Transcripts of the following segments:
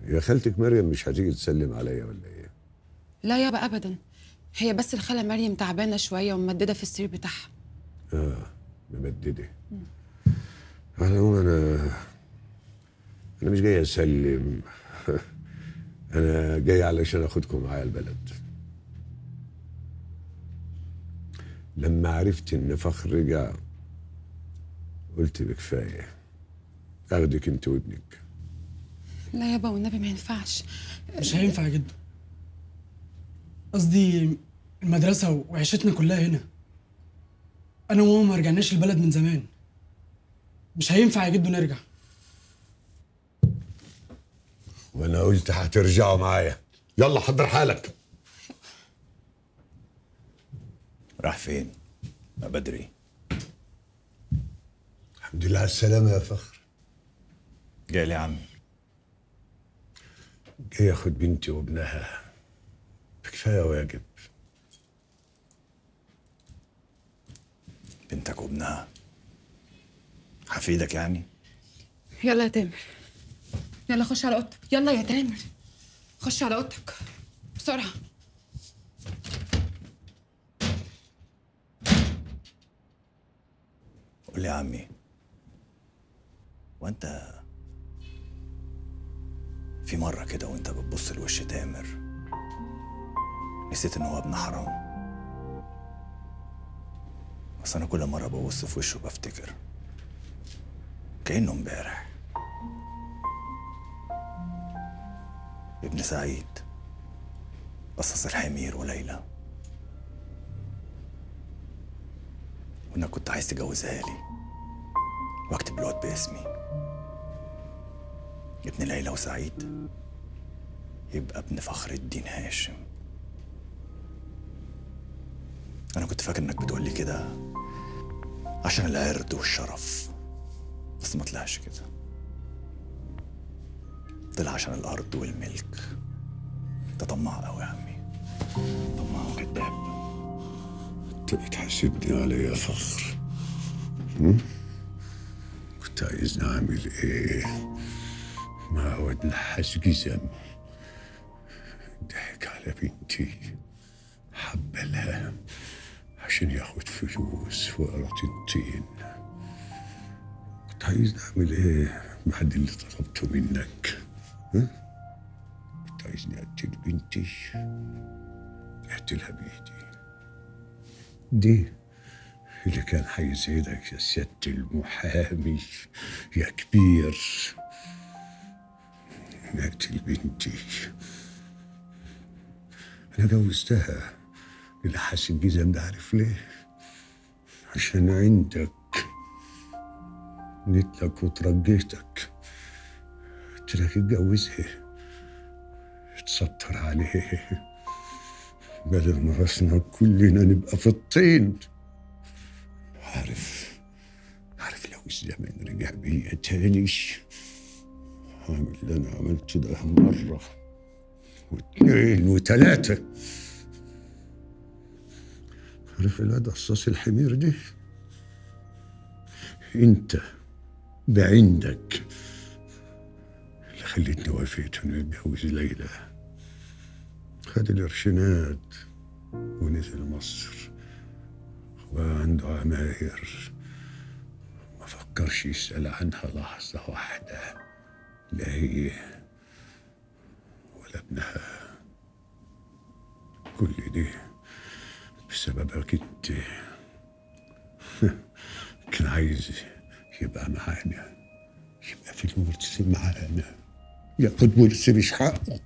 يا خالتك مريم مش هتيجي تسلم عليا ولا ايه لا يابا ابدا هي بس الخاله مريم تعبانه شويه وممدده في السرير بتاعها اه ممدده على العموم انا انا مش جاي اسلم انا جاي علشان اخدكم معايا البلد لما عرفت ان فخر رجع قلت بكفايه اخدك انت وابنك لا يابا والنبي ما ينفعش مش هينفع يا جدو قصدي المدرسة وعيشتنا كلها هنا أنا وماما ما رجعناش البلد من زمان مش هينفع يا جدو نرجع وانا قلت هترجعوا معايا يلا حضر حالك راح فين؟ ما بدري الحمد لله على السلامه يا فخر جاي لي يا عمي جاي اخد بنتي وابنها كفايه واجب بنتك وابنها حفيدك يعني يلا يا تامر يلا خش على اوضتك يلا يا تامر خش على اوضتك بسرعه قول لي يا عمي وانت في مرة كده وانت بتبص لوش تامر نسيت ان هو ابن حرام بس انا كل مرة ببص في وشه بفتكر كأنه امبارح ابن سعيد قصص الحمير وليلى وانك كنت عايز تجوزها لي واكتب الواد باسمي ابن ليلى وسعيد يبقى ابن فخر الدين هاشم انا كنت فاكر انك بتقولي كده عشان العرض والشرف بس ما طلعش كده طلع عشان الارض والملك انت طماع قوي يا عمي طماع وكذاب انت بتحاسبني على إيه يا فخر هم؟ كنت عايزني اعمل ايه مع واد نحاس جزم ضحك على بنتي حبلها عشان ياخد فلوس وقراطنتين كنت عايزني اعمل ايه بعد اللي طلبته منك ها؟ كنت عايزني اقتل بنتي اقتلها بايدي دي اللي كان هيزعلك يا سيادة المحامي يا كبير نقتل بنتي أنا جوزتها اللي حاسب جزم ده عارف ليه؟ عشان عندك جيت لك وترجيتك قلت لك اتجوزها اتستر عليه بدل ما راسنا كلنا نبقى في الطين عارف عارف لو الزمن رجع بيا تاني هعمل اللي انا عملته ده مرة واثنين وثلاثة عارف الواد قصاص الحمير دي انت بعندك اللي خليتني وافقت انه يتجوز ليلى خد القرشينات ونزل مصر وبقى عنده عماير ما فكرش يسأل عنها لحظة واحدة لا هي ولا ابنها كل دي بسببك انت كان عايز يبقى معانا يبقى في الورث معانا ياخد ورث مش حقه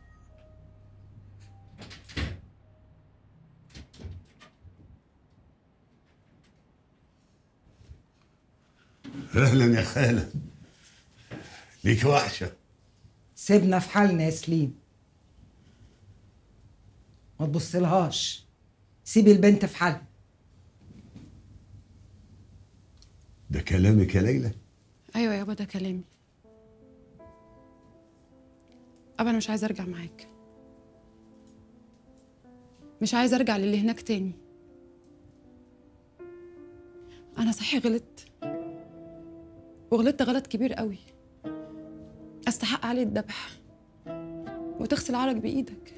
اهلا يا خاله ليك وحشه سيبنا في حالنا يا سليم ما تبصلهاش سيبي البنت في حالها ده كلامك يا ليلى ايوه يابا ده كلامي ابا انا مش عايزه ارجع معاك مش عايزه ارجع للي هناك تاني انا صحيح غلطت وغلطت غلط كبير قوي استحق عليه الذبح وتغسل عرق بايدك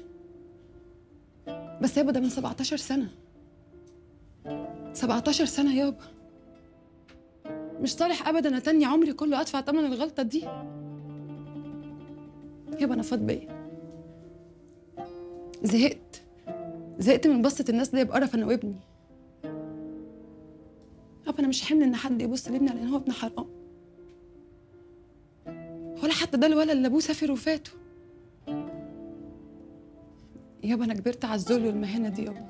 بس يابا ده من 17 سنه 17 سنه يابا مش صالح ابدا اتني عمري كله ادفع ثمن الغلطه دي يابا انا فاض بيا زهقت زهقت من بصة الناس ليا بقرف انا وابني يابا انا مش حمل ان حد يبص لابني لان هو ابن حرام ولا حتى ده الولد اللي ابوه سافر وفاته يابا انا كبرت على الذل والمهانه دي يابا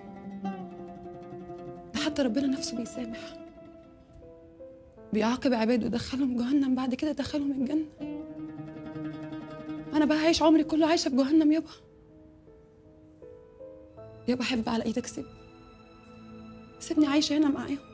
ده حتى ربنا نفسه بيسامح بيعاقب عباده ودخلهم جهنم بعد كده دخلهم الجنه انا بقى عايش عمري كله عايشه في جهنم يابا يابا احب على ايدك سيبني سيبني عايشه هنا معاهم